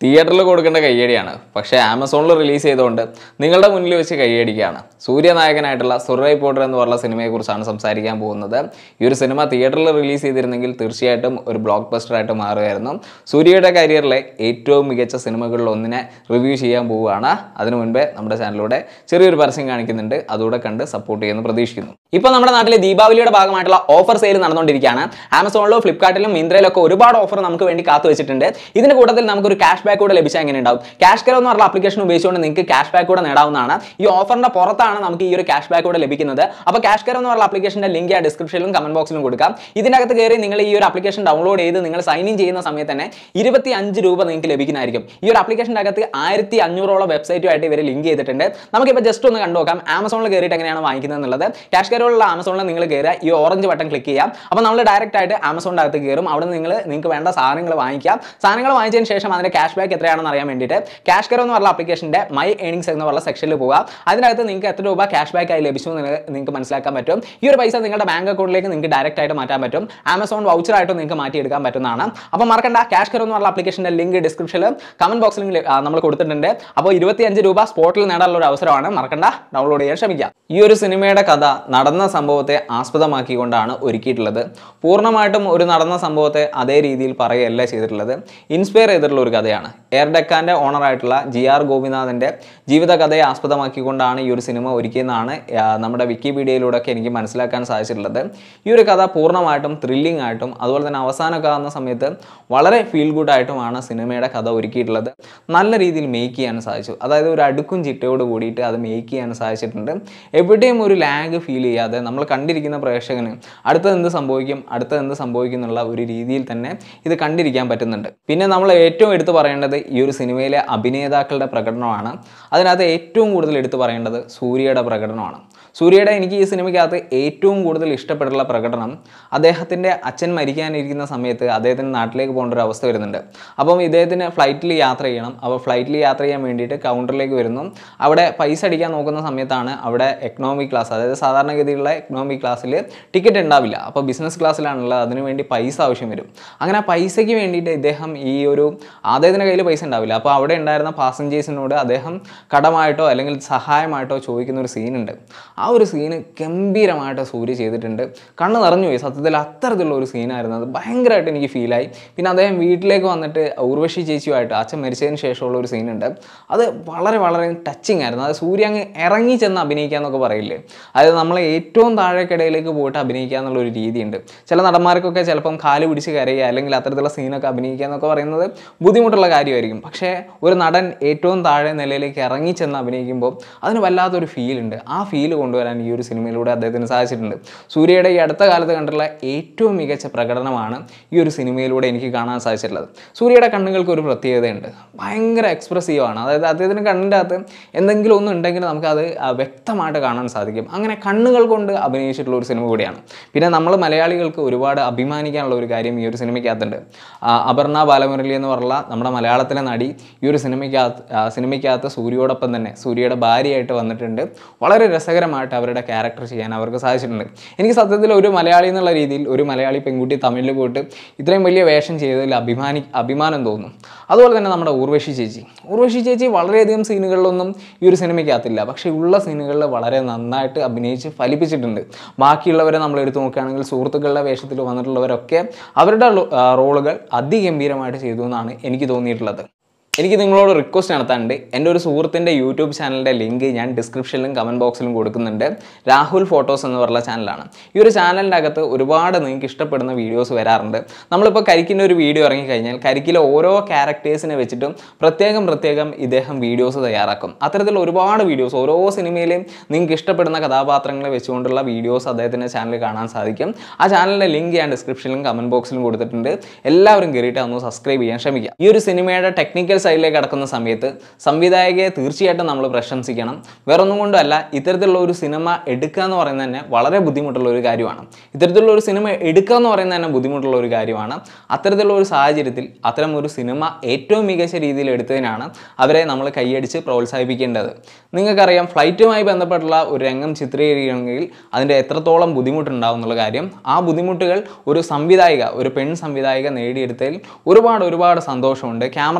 തിയേറ്ററിൽ കൊടുക്കേണ്ട കയ്യടിയാണ് പക്ഷേ ആമസോണിൽ റിലീസ് ചെയ്തുകൊണ്ട് നിങ്ങളുടെ മുന്നിൽ വെച്ച് കയ്യടിക്കുകയാണ് സൂര്യനായകനായിട്ടുള്ള സുറൈ പോട്ടർ എന്ന് പറഞ്ഞ സിനിമയെക്കുറിച്ചാണ് സംസാരിക്കാൻ പോകുന്നത് ഈ ഒരു സിനിമ തിയേറ്ററിൽ റിലീസ് ചെയ്തിരുന്നെങ്കിൽ തീർച്ചയായിട്ടും ഒരു ബ്ലോക്ക് ബസ്റ്റർ ആയിട്ട് മാറുമായിരുന്നു സൂര്യയുടെ കരിയറിലെ ഏറ്റവും മികച്ച സിനിമകളിൽ ഒന്നിനെ റിവ്യൂ ചെയ്യാൻ പോവുകയാണ് അതിനു മുൻപേ നമ്മുടെ ചാനലിലൂടെ ചെറിയൊരു പരസ്യം കാണിക്കുന്നുണ്ട് അതുകൂടെ കണ്ട് സപ്പോർട്ട് ചെയ്യുമെന്ന് പ്രതീക്ഷിക്കുന്നു ഇപ്പോൾ നമ്മുടെ നാട്ടിലെ ദീപാവലിയുടെ ഭാഗമായിട്ടുള്ള ഓഫർ സെയിൽ നടന്നുകൊണ്ടിരിക്കുകയാണ് ആമസോണിലോ ഫ്ലിപ്കാർട്ടിലും മിന്ത്രയിലും ഒക്കെ ഒരുപാട് ഓഫർ നമുക്ക് വേണ്ടി കാത്തു വെച്ചിട്ടുണ്ട് ഇതിന്റെ കൂട്ടത്തിൽ നമുക്കൊരു ക്യാഷ് ബാക്ക് കൂടെ ലഭിച്ചാൽ എങ്ങനെ ഉണ്ടാവും ക്യാഷ് കെയർ എന്ന് പറഞ്ഞ ആപ്ലിക്കേഷൻ ഉപയോഗിച്ചുകൊണ്ട് നിങ്ങൾക്ക് ക്യാഷ് ബാക്ക് കൂടെ നേടാവുന്നതാണ് ഈ ഓഫറിന്റെ പുറത്താണ് നമുക്ക് ഈ ഒരു ക്യാഷ് ബാക്ക് കൂടെ ലഭിക്കുന്നത് അപ്പോൾ ക്യാഷ് കെയർ എന്ന് പറഞ്ഞ ആപ്ലിക്കേഷന്റെ ലിങ്ക് ആ ഡിസ്ക്രിപ്ഷനിലും കമന്റ് ബോക്സിലും കൊടുക്കാം ഇതിനകത്ത് കയറി നിങ്ങൾ ഈ ഒരു ആപ്ലിക്കേഷൻ ഡൗൺലോഡ് ചെയ്ത് നിങ്ങൾ സൈൻ ഇൻ ചെയ്യുന്ന സമയത്ത് തന്നെ ഇരുപത്തി അഞ്ച് രൂപ നിങ്ങൾക്ക് ലഭിക്കുന്നതായിരിക്കും ഈ ഒരു ആപ്ലിക്കേഷൻ്റെ അകത്ത് ആയിരത്തി അഞ്ഞൂറോളം വെബ്സൈറ്റുമായിട്ട് ഇവർ ലിങ്ക് ചെയ്തിട്ടുണ്ട് നമുക്കിപ്പോൾ ജസ്റ്റ് ഒന്ന് കണ്ടു നോക്കാം ആമസോണിൽ കയറിയിട്ട് എങ്ങനെയാണ് വാങ്ങിക്കുന്നത് എന്നുള്ളത് ക്യാഷ് കെയറുള്ള ആമസോണിൽ നിങ്ങൾ കയറുക ഈ ഓറഞ്ച് ബട്ടൺ ക്ലിക്ക് ചെയ്യാം അപ്പോൾ നമ്മൾ ഡയറക്റ്റ് ആയിട്ട് ആമസോണിൻ്റെ അകത്ത് കയറും അവിടെ നിന്ന് നിങ്ങൾ നിങ്ങൾക്ക് വേണ്ട സാധനങ്ങൾ വാങ്ങിക്കാം സാധനങ്ങൾ വാങ്ങിച്ചതിന് ശേഷം അതിൻ്റെ ക്യാഷ് ബാക്ക് എത്രയാണെന്ന് അറിയാൻ വേണ്ടിയിട്ട് ക്യാഷ് കെയർ എന്ന് പറഞ്ഞ ആപ്ലിക്കേഷൻ്റെ മൈ ഏണിങ്സ് എന്ന് പറഞ്ഞ സെക്ഷനിൽ പോകാം അതിനകത്ത് നിങ്ങൾക്ക് എത്ര രൂപ ക്യാഷ് ബാക്ക് ആയി ലഭിച്ചു എന്ന് നിങ്ങൾക്ക് മനസ്സിലാക്കാൻ പറ്റും ഈ ഒരു പൈസ നിങ്ങളുടെ ബാങ്ക് അക്കൗണ്ടിലേക്ക് നിങ്ങൾക്ക് ഡയറക്റ്റ് ആയിട്ട് മാറ്റാൻ പറ്റും ആമസോൺ വൗച്ചർ ആയിട്ട് നിങ്ങൾക്ക് മാറ്റിയെടുക്കാൻ പറ്റുന്നതാണ് അപ്പോൾ മറക്കണ്ട ക്യാഷ് കെയർ എന്ന് പറഞ്ഞ ആപ്ലിക്കേഷൻ്റെ ലിങ്ക് ഡിസ്ക്രിപ്ഷനിൽ കമന്റ് ബോക്സിൽ നമ്മൾ കൊടുത്തിട്ടുണ്ട് അപ്പോൾ ഇരുപത്തിയഞ്ച് രൂപ സ്പോട്ടിൽ നേടാനുള്ള ഒരു അവസരമാണ് മറക്കണ്ട ഡൗൺലോഡ് ചെയ്യാൻ ശ്രമിക്കാം ഈ ഒരു സിനിമയുടെ കഥ നടന്ന സംഭവത്തെ ആസ്പദമാക്കിക്കൊണ്ടാണ് ഒരുക്കിയിട്ടുള്ളത് പൂർണ്ണമായിട്ടും ഒരു നടന്ന സംഭവത്തെ അതേ രീതിയിൽ പറയുകയല്ല ചെയ്തിട്ടുള്ളത് ഇൻസ്പയർ ചെയ്തിട്ടുള്ള ഒരു കഥയാണ് എയർ ഡെക്കാൻ്റെ ഓണറായിട്ടുള്ള ജി ആർ ഗോപിനാഥൻ്റെ ജീവിതകഥയെ ആസ്പദമാക്കിക്കൊണ്ടാണ് ഈ ഒരു സിനിമ ഒരുക്കിയെന്നാണ് ആ, നമ്മുടെ വിക്കിപീഡിയയിലൂടെ ഒക്കെ എനിക്ക് മനസ്സിലാക്കാൻ സാധിച്ചിട്ടുള്ളത് ഈ ഒരു കഥ പൂർണ്ണമായിട്ടും ത്രില്ലിംഗ് ആയിട്ടും അതുപോലെ തന്നെ അവസാനമൊക്കെ ആകുന്ന സമയത്ത് വളരെ ഫീൽ ഗുഡ് ആയിട്ടുമാണ് സിനിമയുടെ കഥ ഒരുക്കിയിട്ടുള്ളത് നല്ല രീതിയിൽ മേക്ക് ചെയ്യാൻ സാധിച്ചു അതായത് ഒരു അടുക്കും ചിട്ടയോട് കൂടിയിട്ട് അത് മേക്ക് ചെയ്യാൻ സാധിച്ചിട്ടുണ്ട് എവിടെയും ഒരു ലാഗ് ഫീൽ ചെയ്യാതെ നമ്മൾ കണ്ടിരിക്കുന്ന പ്രേക്ഷകന് അടുത്തത് എന്ത് സംഭവിക്കും അടുത്തത് എന്ത് സംഭവിക്കും എന്നുള്ള ഒരു രീതിയിൽ തന്നെ ഇത് കണ്ടിരിക്കാൻ പറ്റുന്നുണ്ട് പിന്നെ നമ്മൾ ഏറ്റവും എടുത്തു പറയേണ്ടത് ഈ ഒരു സിനിമയിലെ അഭിനേതാക്കളുടെ പ്രകടനമാണ് അതിനകത്ത് ഏറ്റവും കൂടുതൽ എടുത്തു പറയേണ്ടത് സൂര്യയുടെ പ്രകടനമാണ് സൂര്യയുടെ എനിക്ക് ഈ സിനിമയ്ക്കകത്ത് ഏറ്റവും കൂടുതൽ ഇഷ്ടപ്പെട്ടുള്ള പ്രകടനം അദ്ദേഹത്തിൻ്റെ അച്ഛൻ മരിക്കാനിരിക്കുന്ന സമയത്ത് അദ്ദേഹത്തിന് നാട്ടിലേക്ക് പോകേണ്ട ഒരു അവസ്ഥ വരുന്നുണ്ട് അപ്പം ഇദ്ദേഹത്തിന് ഫ്ലൈറ്റിൽ യാത്ര ചെയ്യണം അപ്പോൾ ഫ്ലൈറ്റിൽ യാത്ര ചെയ്യാൻ വേണ്ടിയിട്ട് കൗണ്ടറിലേക്ക് വരുന്നു അവിടെ പൈസ അടിക്കാൻ നോക്കുന്ന സമയത്താണ് അവിടെ എക്കണോമിക് ക്ലാസ് അതായത് സാധാരണഗതിയിലുള്ള എക്കണോമിക് ക്ലാസ്സിൽ ടിക്കറ്റ് ഉണ്ടാവില്ല അപ്പോൾ ബിസിനസ് ക്ലാസ്സിലാണുള്ളത് അതിന് വേണ്ടി പൈസ ആവശ്യം വരും അങ്ങനെ ആ പൈസയ്ക്ക് വേണ്ടിയിട്ട് ഇദ്ദേഹം ഈ ഒരു അദ്ദേഹത്തിൻ്റെ കയ്യിൽ പൈസ ഉണ്ടാവില്ല അപ്പോൾ അവിടെ ഉണ്ടായിരുന്ന പാസഞ്ചേഴ്സിനോട് അദ്ദേഹം കടമായിട്ടോ അല്ലെങ്കിൽ സഹായമായിട്ടോ ചോദിക്കുന്ന ഒരു സീനുണ്ട് ആ ഒരു സീന് ഗംഭീരമായിട്ട് സൂര്യ ചെയ്തിട്ടുണ്ട് കണ്ണ് നിറഞ്ഞു പോയി സത്യത്തിൽ അത്തരത്തിലുള്ള ഒരു സീനായിരുന്നു അത് ഭയങ്കരമായിട്ട് എനിക്ക് ഫീലായി പിന്നെ അദ്ദേഹം വീട്ടിലേക്ക് വന്നിട്ട് ഉർവശി ചേച്ചിയുമായിട്ട് അച്ഛൻ മരിച്ചതിന് ശേഷമുള്ള ഒരു സീനുണ്ട് അത് വളരെ വളരെ ടച്ചിങ് ആയിരുന്നു അത് സൂര്യ അങ്ങ് ഇറങ്ങി ചെന്ന് അഭിനയിക്കുക എന്നൊക്കെ പറയില്ലേ അതായത് നമ്മളെ ഏറ്റവും താഴേക്കിടയിലേക്ക് പോയിട്ട് അഭിനയിക്കുക എന്നുള്ള ഒരു രീതിയുണ്ട് ചില നടന്മാർക്കൊക്കെ ചിലപ്പം കാല് പിടിച്ച് കരയുക അല്ലെങ്കിൽ അത്തരത്തിലുള്ള സീനൊക്കെ അഭിനയിക്കുക എന്നൊക്കെ പറയുന്നത് ബുദ്ധിമുട്ടുള്ള കാര്യമായിരിക്കും പക്ഷേ ഒരു നടൻ ഏറ്റവും താഴെ നിലയിലേക്ക് ഇറങ്ങി ചെന്ന് അഭിനയിക്കുമ്പോൾ അതിന് വല്ലാത്തൊരു ഫീൽ ഉണ്ട് ആ ഫീൽ കൊണ്ടുവരാൻ ഈ ഒരു സിനിമയിലൂടെ അദ്ദേഹത്തിന് സാധിച്ചിട്ടുണ്ട് സൂര്യയുടെ ഈ അടുത്ത കാലത്ത് കണ്ടിട്ടുള്ള ഏറ്റവും മികച്ച പ്രകടനമാണ് ഈ ഒരു സിനിമയിലൂടെ എനിക്ക് കാണാൻ സാധിച്ചിട്ടുള്ളത് സൂര്യയുടെ കണ്ണുകൾക്ക് ഒരു പ്രത്യേകതയുണ്ട് ഭയങ്കര എക്സ്പ്രസീവ് ആണ് അതായത് അദ്ദേഹത്തിൻ്റെ കണ്ണിൻ്റെ അകത്ത് എന്തെങ്കിലും ഒന്നും ഉണ്ടെങ്കിൽ നമുക്കത് ആ, വ്യക്തമായിട്ട് കാണാൻ സാധിക്കും അങ്ങനെ കണ്ണുകൾ കൊണ്ട് അഭിനയിച്ചിട്ടുള്ള ഒരു സിനിമ കൂടിയാണ് പിന്നെ നമ്മൾ മലയാളികൾക്ക് ഒരുപാട് അഭിമാനിക്കാനുള്ള ഒരു കാര്യം ഈ ഒരു സിനിമയ്ക്കകത്തുണ്ട് ആ, അപർണ ബാലമുരളി എന്ന് പറഞ്ഞ നമ്മുടെ മലയാളത്തിലെ നടി ഈ ഒരു സിനിമയ്ക്കകത്ത് ആ, സിനിമയ്ക്കകത്ത് സൂര്യയോടൊപ്പം തന്നെ സൂര്യയുടെ ഭാര്യയായിട്ട് വന്നിട്ടുണ്ട് വളരെ രസകരമായിട്ട് അവരുടെ ക്യാരക്ടർ ചെയ്യാൻ അവർക്ക് സാധിച്ചിട്ടുണ്ട് എനിക്ക് സത്യത്തിൽ ഒരു മലയാളി എന്നുള്ള രീതിയിൽ ഒരു മലയാളി പെൺകുട്ടി തമിഴിൽ പോയിട്ട് ഇത്രയും വലിയ വേഷം ചെയ്തതിൽ അഭിമാനി അഭിമാനം തോന്നും അതുപോലെ തന്നെ നമ്മുടെ ഊർവശി ചേച്ചി ഊർവശി ചേച്ചി വളരെയധികം സീനുകളിലൊന്നും ഈ ഒരു സിനിമയ്ക്കകത്തില്ല പക്ഷേ ഉള്ള സീനുകളിൽ വളരെ നന്നായിട്ട് അഭിനയിച്ച് ഫലിപ്പിച്ചിട്ടുണ്ട് ബാക്കിയുള്ളവരെ നമ്മൾ എടുത്തു നോക്കുകയാണെങ്കിൽ സുഹൃത്തുക്കളുടെ വേഷത്തിൽ വന്നിട്ടുള്ളവരൊക്കെ അവരുടെ റോളുകൾ അതിഗംഭീരമായിട്ട് ചെയ്തു എന്നാണ് എനിക്ക് തോന്നിയിട്ടുള്ളത് എനിക്ക് നിങ്ങളോട് റിക്വസ്റ്റ് നടത്താനുണ്ട് എൻ്റെ ഒരു സുഹൃത്തിൻ്റെ യൂട്യൂബ് ചാനലിൻ്റെ ലിങ്ക് ഞാൻ ഡിസ്ക്രിപ്ഷനിലും കമൻറ്റ് ബോക്സിലും കൊടുക്കുന്നുണ്ട് രാഹുൽ ഫോട്ടോസ് എന്ന് പറഞ്ഞ ചാനലാണ് ഈ ഒരു ചാനലിൻ്റെ അകത്ത് ഒരുപാട് നിങ്ങൾക്ക് ഇഷ്ടപ്പെടുന്ന വീഡിയോസ് വരാറുണ്ട് നമ്മളിപ്പോൾ കരിക്കിൻ്റെ ഒരു വീഡിയോ ഇറങ്ങിക്കഴിഞ്ഞാൽ കരിക്കിലെ ഓരോ ക്യാരക്ടേഴ്സിനെ വെച്ചിട്ടും പ്രത്യേകം പ്രത്യേകം ഇദ്ദേഹം വീഡിയോസ് തയ്യാറാക്കും അത്തരത്തിലുള്ള ഒരുപാട് വീഡിയോസ് ഓരോ സിനിമയിലെയും നിങ്ങൾക്ക് ഇഷ്ടപ്പെടുന്ന കഥാപാത്രങ്ങളെ വെച്ചുകൊണ്ടുള്ള വീഡിയോസ് അദ്ദേഹത്തിൻ്റെ ചാനലിൽ കാണാൻ സാധിക്കും ആ ചാനലിൻ്റെ ലിങ്ക് ഞാൻ ഡിസ്ക്രിപ്ഷനിലും കമൻറ്റ് ബോക്സിലും കൊടുത്തിട്ടുണ്ട് എല്ലാവരും കയറിയിട്ട് ഒന്ന് സബ്സ്ക്രൈബ് ചെയ്യാൻ ശ്രമിക്കുക ഈ ഒരു സിനിമയുടെ ടെക്നിക്കൽ സൈഡിലേക്ക് കടക്കുന്ന സമയത്ത് സംവിധായകയെ തീർച്ചയായിട്ടും നമ്മൾ പ്രശംസിക്കണം വേറൊന്നും കൊണ്ടല്ല ഇത്തരത്തിലുള്ള ഒരു സിനിമ എടുക്കുക എന്ന് പറയുന്നത് തന്നെ വളരെ ബുദ്ധിമുട്ടുള്ള ഒരു കാര്യമാണ് ഇത്തരത്തിലുള്ള ഒരു സിനിമ എടുക്കുക എന്ന് പറയുന്നത് തന്നെ ബുദ്ധിമുട്ടുള്ള ഒരു കാര്യമാണ് അത്തരത്തിലുള്ള ഒരു സാഹചര്യത്തിൽ അത്തരം ഒരു സിനിമ ഏറ്റവും മികച്ച രീതിയിൽ എടുത്തതിനാണ് അവരെ നമ്മൾ കൈയടിച്ച് പ്രോത്സാഹിപ്പിക്കേണ്ടത് നിങ്ങൾക്കറിയാം ഫ്ലൈറ്റുമായി ബന്ധപ്പെട്ടുള്ള ഒരു രംഗം ചിത്രീകരിക്കണമെങ്കിൽ അതിൻ്റെ എത്രത്തോളം ബുദ്ധിമുട്ടുണ്ടാവും എന്നുള്ള കാര്യം ആ ബുദ്ധിമുട്ടുകൾ ഒരു സംവിധായിക ഒരു പെൺ സംവിധായിക നേടിയെടുത്തതിൽ ഒരുപാട് ഒരുപാട് സന്തോഷമുണ്ട് ക്യാമറ കാഴ്ചകൾ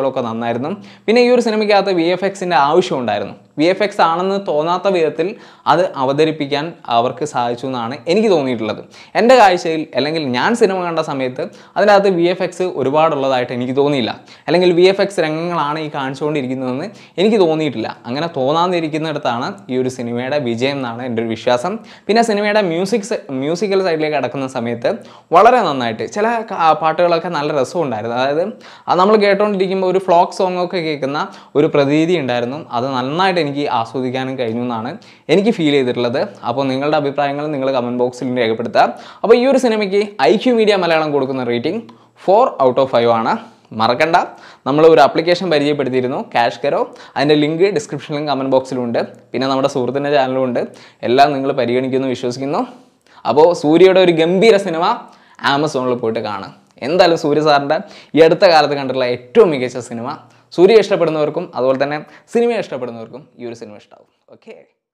കാഴ്ചകളൊക്കെ നന്നായിരുന്നു പിന്നെ ഈ ഒരു സിനിമയ്ക്കകത്ത് വി എഫ് എക്സിൻ്റെ ആവശ്യമുണ്ടായിരുന്നു വി എഫ് എക്സ് ആണെന്ന് തോന്നാത്ത വിധത്തിൽ അത് അവതരിപ്പിക്കാൻ അവർക്ക് സാധിച്ചു എന്നാണ് എനിക്ക് തോന്നിയിട്ടുള്ളത് എൻ്റെ കാഴ്ചയിൽ അല്ലെങ്കിൽ ഞാൻ സിനിമ കണ്ട സമയത്ത് അതിനകത്ത് വി എഫ് എക്സ് ഒരുപാടുള്ളതായിട്ട് എനിക്ക് തോന്നിയില്ല അല്ലെങ്കിൽ വി എഫ് എക്സ് രംഗങ്ങളാണ് ഈ കാണിച്ചുകൊണ്ടിരിക്കുന്നതെന്ന് എനിക്ക് തോന്നിയിട്ടില്ല അങ്ങനെ തോന്നാതിരിക്കുന്നിടത്താണ് ഈ ഒരു സിനിമയുടെ വിജയം എന്നാണ് എൻ്റെ ഒരു വിശ്വാസം പിന്നെ സിനിമയുടെ മ്യൂസിക് മ്യൂസിക്കൽ സൈഡിലേക്ക് കടക്കുന്ന സമയത്ത് വളരെ നന്നായിട്ട് ചില ക- പാട്ടുകളൊക്കെ നല്ല രസമുണ്ടായിരുന്നു അതായത് അത് നമ്മൾ കേട്ടുകൊണ്ടിരിക്കുമ്പോൾ ഒരു ഫ്ലോക്ക് സോങ് ഒക്കെ കേൾക്കുന്ന ഒരു പ്രതീതി ഉണ്ടായിരുന്നു അത് നന്നായിട്ട് എനിക്ക് ആസ്വദിക്കാനും കഴിഞ്ഞു എന്നാണ് എനിക്ക് ഫീൽ ചെയ്തിട്ടുള്ളത് അപ്പോൾ നിങ്ങളുടെ അഭിപ്രായങ്ങൾ നിങ്ങൾ കമൻറ്റ് ബോക്സിൽ രേഖപ്പെടുത്തുക അപ്പോൾ ഈ ഒരു സിനിമയ്ക്ക് ഐ ക്യു മീഡിയ മലയാളം കൊടുക്കുന്ന rating four out of five ആണ് മറക്കണ്ട നമ്മൾ ഒരു ആപ്ലിക്കേഷൻ പരിചയപ്പെടുത്തിയിരുന്നു ക്യാഷ് കെറോ അതിൻ്റെ ലിങ്ക് ഡിസ്ക്രിപ്ഷനിലും കമൻറ്റ് ബോക്സിലും ഉണ്ട് പിന്നെ നമ്മുടെ സുഹൃത്തിൻ്റെ ചാനലും ഉണ്ട് എല്ലാം നിങ്ങൾ പരിഗണിക്കുന്നു വിശ്വസിക്കുന്നു അപ്പോൾ സൂര്യയുടെ ഒരു ഗംഭീര സിനിമ ആമസോണിൽ പോയിട്ട് കാണുക എന്തായാലും സൂര്യ സാറിൻ്റെ ഈ അടുത്ത കാലത്ത് കണ്ടിട്ടുള്ള ഏറ്റവും മികച്ച സിനിമ സൂര്യ ഇഷ്ടപ്പെടുന്നവർക്കും അതുപോലെ തന്നെ സിനിമ ഇഷ്ടപ്പെടുന്നവർക്കും ഈ ഒരു സിനിമ ഇഷ്ടമാവും ഓക്കെ